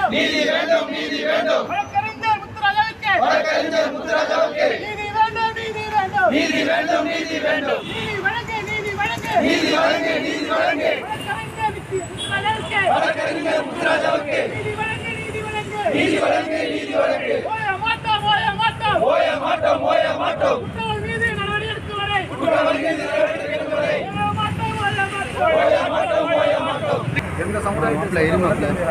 வேண்டும் நீதி வேண்டும் நீதி வேண்டும் வழக்கறிஞர் முத்துராஜாவுக்கு வழக்கறிஞர் முத்துராஜாவுக்கு நீதி வேண்டும் நீதி வேண்டும் நீதி வேண்டும் நீதி வேண்டும் நீதி வழங்கு நீதி வழங்கு நீதி வழங்கு நீதி வழங்கு வழக்கறிஞர் முத்து- முத்துராஜாவுக்கு வழக்கறிஞர் முத்துராஜாவுக்கு நீதி வழங்கு நீதி வழங்கு நீதி வழங்கு நீதி வழங்கு ஓய மாட்டோம் ஓய மாட்டோம் ஓய மாட்டோம் ஓய மாட்டோம் குற்றவாளி மீது நடவடிக்கை எடுக்கும் வரை குற்றவாளி மீது நடவடிக்கை எடுக்கும் வரை ஓய மாட்டோம் ஓய மாட்டோம் ஓய மாட்டோம் ஓய மாட்டோம் எங்க சமுதாயத்தில்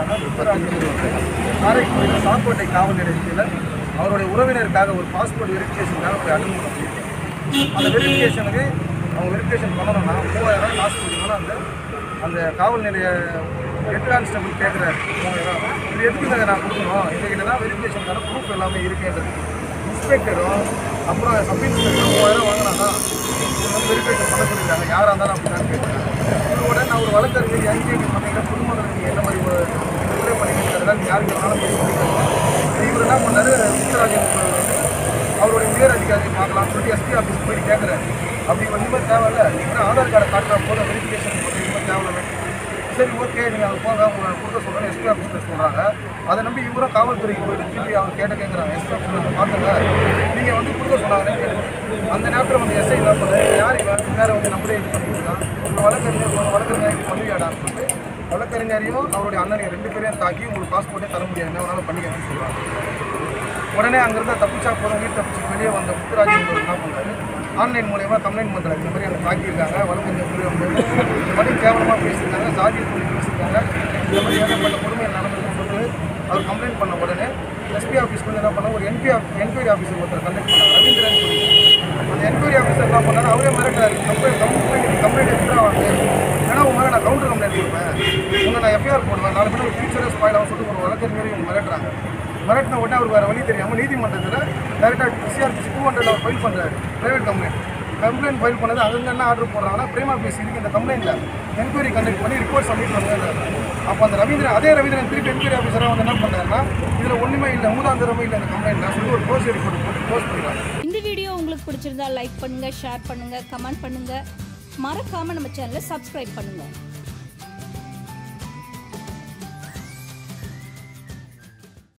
காரைக்குடியில் சாக்கோட்டை காவல் நிலையத்தில் அவருடைய உறவினருக்காக ஒரு பாஸ்போர்ட் வெரிஃபிகேஷனுக்காக போய் அனுமதி பண்ணியிருக்கேன் அந்த வெரிஃபிகேஷனுக்கு அவங்க வெரிஃபிகேஷன் பண்ணணும்னா மூவாயிரம் காசு கொடுக்கணும் அந்த அந்த காவல் நிலைய ஹெட் கான்ஸ்டபிள் கேட்குறாரு மூவாயிரம் இது எதுக்குங்க நான் கொடுக்கணும் எங்ககிட்ட தான் வெரிஃபிகேஷனுக்கான ப்ரூஃப் எல்லாமே இருக்குன்றது இன்ஸ்பெக்டரும் அப்புறம் சப் இன்ஸ்பெக்டரும் மூவாயிரம் வாங்கினாங்க வெரிஃபிகேஷன் பண்ண சொல்லியிருக்காங்க யாராக இருந்தாலும் அப்படிதான் கேட்குறேன் உடனே நான் ஒரு வழக்கறிஞர் எங்கே பண்ணீங்க குடும்பத்தில் நீங்கள் என்ன மாதிரி ஒரு உதவி பண்ணிக்கிறதா யாருக்கு வேணாலும் போய் பண்ணிக்கலாம் இவர் என்ன பண்ணாரு முத்துராஜன் வந்து அவருடைய உயர் அதிகாரி பார்க்கலாம்னு சொல்லி எஸ்பி ஆஃபீஸ் போய் கேட்குறாரு அப்படி ஒன்றுமே தேவையில்ல நீங்கள் ஆதார் கார்டை காட்டுற போதும் வெரிஃபிகேஷன் பண்ணுறீங்க தேவையில்ல சரி ஓகே நீங்கள் அங்கே போங்க உங்களை கொடுக்க சொல்கிறேன் எஸ்பி ஆஃபீஸில் சொல்கிறாங்க அதை நம்பி இவரும் காவல்துறைக்கு போயிட்டு திருப்பி அவங்க கேட்ட கேட்குறாங்க எஸ்பி ஆஃபீஸில் பார்த்துங்க நீங்கள் வந்து கொடுக்க சொன்னாங்கன்னு கேட்டு அந்த நேரத்தில் வந்து எஸ்ஐ என்ன பண்ணுறது யார் இவன் நேரம் வந்து நம்மளே இது பண்ணிக்கலாம் உங்கள் வழக்கறிஞர் உங்கள் வழக்கறிஞர் பண்ணுவியாடான்னு சொல்லிட்டு வழக்கறிஞரையும் அவருடைய அண்ணனையும் ரெண்டு பேரையும் தாக்கி உங்களுக்கு பாஸ்போர்ட்டே தர முடியாது என்ன வேணாலும் பண்ணிக்கன்னு சொல்கிறாங்க உடனே அங்கிருந்து தப்பிச்சா போதும் வீட்டு தப்பிச்சு வெளியே வந்த முத்துராஜன் இவர் என்ன பண்ணாரு ஆன்லைன் மூலயமா கம்ப்ளைண்ட் பண்ணுறாரு இந்த மாதிரி எனக்கு தாக்கியிருக்காங்க வழக்கறிஞர் புரிய வந்து படி கேவலமாக பேசியிருக்காங்க சாதி சொல்லி பேசியிருக்காங்க இந்த மாதிரி ஏகப்பட்ட கொடுமை நடந்ததுன்னு சொல்லிட்டு அவர் கம்ப்ளைண்ட் பண்ண உடனே எஸ்பி ஆஃபீஸ் வந்து என்ன பண்ண ஒரு என்பி என்கொயரி ஆஃபீஸர் ஒருத்தர் கண்டக்ட் பண்ணாங்க ரவீந்திரன் சொல்லி அந்த என்கொயரி ஆஃபீஸர் என்ன பண்ணாரு அவரே மிரட்டாரு கம்ப்ளைண்ட் கம்ப்ளைண்ட் கம்ப்ளைண்ட் எடுத்துட்டு வாங்க ஏன்னா உங்க மேலே நான் கவுண்டர் கம்ப்ளைண்ட் கொடுப்பேன் உங்களை நான் எஃப்ஐஆர் போடுவேன் நாலு பேர் ஃபியூச்சரே ஸ்பாயில் ஆகும் சொல்லிட்டு ஒரு வழக்கறிஞரையும் இவங்க மிரட்டுறாங்க மிரட்டின உடனே அவருக்கு வேறு வழி தெரியாமல் நீதிமன்றத்தில் டேரெக்டாக சிஆர்பிசி டூ ஹண்ட்ரட் அவர் ஃபைல் பண்ணுறாரு ப்ரைவேட் கம்ப்ளைண்ட் கம்ப்ளைண்ட் ஃபைல் பண்ணது அங்கே என்ன ஆர்டர் போடுறாங்கன்னா பிரேமா பேசி இருக்கு இந்த கம்ப்ளைண்ட்டில் என்கொயரி கண்டக்ட் பண்ணி ரிப்போர்ட் சப்மிட் பண்ணுறாரு அப்போ அந்த ரவீந்திரன் அதே ரவீந்திரன் திருப்பி என்கொயரி ஆஃபீஸராக வந்து என்ன பண்ணுறாருன்னா இதில் ஒன்றுமே இல்லை மூதாந்திரமே இல்லை இந்த கம்ப்ளைண்ட்டில் சொல்லி ஒரு க்ளோஸ் ரிப்போர்ட் போட்டு க்ளோஸ் பண்ணிடுறாங்க இந்த வீடியோ உங்களுக்கு பிடிச்சிருந்தா லைக் பண்ணுங்க ஷேர் பண்ணுங்க கமெண்ட் பண்ணுங்க மறக்காம நம்ம சேனலை சப்ஸ்கிரைப் பண்ணுங்க